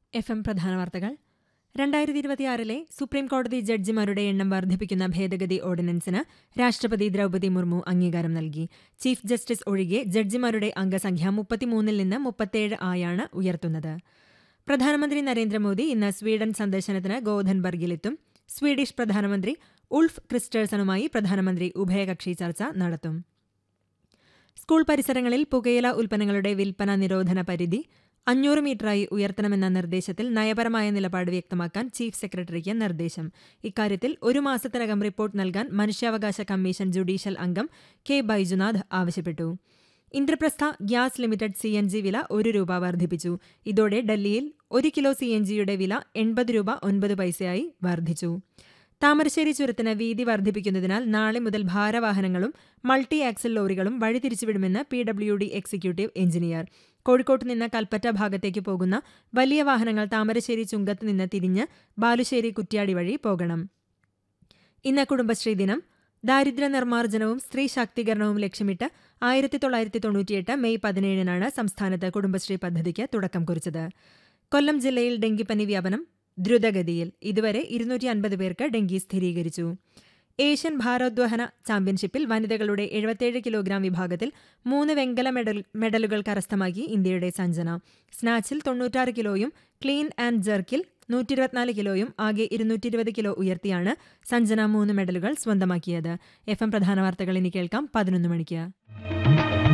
F M പ്രധാന വാർത്തകൾ രണ്ടായിരത്തി ഇരുപത്തിയാറിലെ സുപ്രീം കോടതി ജഡ്ജിമാരുടെ എണ്ണം വർദ്ധിപ്പിക്കുന്ന ഭേദഗതി ഓർഡിനൻസിന് രാഷ്ട്രപതി ദ്രൗപദി മുർമു അംഗീകാരം നൽകി ചീഫ് ജസ്റ്റിസ് ഒഴികെ ജഡ്ജിമാരുടെ അംഗസംഖ്യ മുപ്പത്തിമൂന്നിൽ നിന്ന് മുപ്പത്തേഴ് ആയാണ് ഉയർത്തുന്നത് പ്രധാനമന്ത്രി നരേന്ദ്രമോദി ഇന്ന് സ്വീഡൻ സന്ദർശനത്തിന് ഗോധൻബർഗിലെത്തും സ്വീഡിഷ് പ്രധാനമന്ത്രി ഉൾഫ് ക്രിസ്റ്റേഴ്സണുമായി പ്രധാനമന്ത്രി ഉഭയകക്ഷി ചർച്ച നടത്തും സ്കൂൾ പരിസരങ്ങളിൽ പുകയില ഉൽപ്പന്നങ്ങളുടെ വിൽപ്പന നിരോധന പരിധി അഞ്ഞൂറ് മീറ്ററായി ഉയർത്തണമെന്ന നിർദ്ദേശത്തിൽ നയപരമായ നിലപാട് വ്യക്തമാക്കാൻ ചീഫ് സെക്രട്ടറിക്ക് നിർദ്ദേശം ഇക്കാര്യത്തിൽ ഒരു മാസത്തിനകം റിപ്പോർട്ട് നൽകാൻ മനുഷ്യാവകാശ കമ്മീഷൻ ജുഡീഷ്യൽ അംഗം കെ ബൈജുനാഥ് ആവശ്യപ്പെട്ടു Indraprastha gas limited C N G വില ഒരു രൂപ വർദ്ധിപ്പിച്ചു ഇതോടെ ഡൽഹിയിൽ ഒരു കിലോ സി എൻ ജിയുടെ വില എൺപത് രൂപ ഒൻപത് പൈസയായി വർദ്ധിച്ചു താമരശ്ശേരി ചുരത്തിന് വീതി വർദ്ധിപ്പിക്കുന്നതിനാൽ നാളെ മുതൽ ഭാരവാഹനങ്ങളും മൾട്ടി ആക്സൽ ലോറികളും വഴിതിരിച്ചുവിടുമെന്ന് P W D executive engineer കോഴിക്കോട്ട് നിന്ന് കൽപ്പറ്റ ഭാഗത്തേക്ക് പോകുന്ന വലിയ വാഹനങ്ങൾ താമരശ്ശേരി ചുങ്കത്ത് നിന്ന് തിരിഞ്ഞ് ബാലുശ്ശേരി കുറ്റ്യാടി വഴി പോകണം ഇന്ന് കുടുംബശ്രീ ദിനം ദാരിദ്ര്യ നിർമ്മാർജ്ജനവും സ്ത്രീ ശാക്തീകരണവും ലക്ഷ്യമിട്ട് ആയിരത്തി തൊള്ളായിരത്തി തൊണ്ണൂറ്റിയെട്ട് മെയ് പതിനേഴിനാണ് സംസ്ഥാനത്ത് കുടുംബശ്രീ പദ്ധതിക്ക് തുടക്കം കുറിച്ചത് കൊല്ലം ജില്ലയിൽ ഡെങ്കിപ്പനി വ്യാപനം ദ്രുതഗതിയിൽ ഇതുവരെ ഇരുന്നൂറ്റി അൻപത് പേർക്ക് ഡെങ്കി സ്ഥിരീകരിച്ചു ഏഷ്യൻ ഭാരോദ്വഹന ചാമ്പ്യൻഷിപ്പിൽ വനിതകളുടെ എഴുപത്തിയേഴ് കിലോഗ്രാം വിഭാഗത്തിൽ മൂന്ന് വെങ്കല മെഡൽ മെഡലുകൾ കരസ്ഥമാക്കി ഇന്ത്യയുടെ സഞ്ജന സ്നാച്ചിൽ തൊണ്ണൂറ്റാറ് കിലോയും ക്ലീൻ ആൻഡ് ജെർക്കിൽ നൂറ്റി ഇരുപത്തിനാല് കിലോയും ആകെ ഇരുന്നൂറ്റി ഇരുപത് കിലോ ഉയർത്തിയാണ് സഞ്ജന മൂന്ന് മെഡലുകൾ സ്വന്തമാക്കിയത് എഫ് എം പ്രധാന വാർത്തകൾ ഇനി കേൾക്കാം പതിനൊന്ന് മണിക്ക്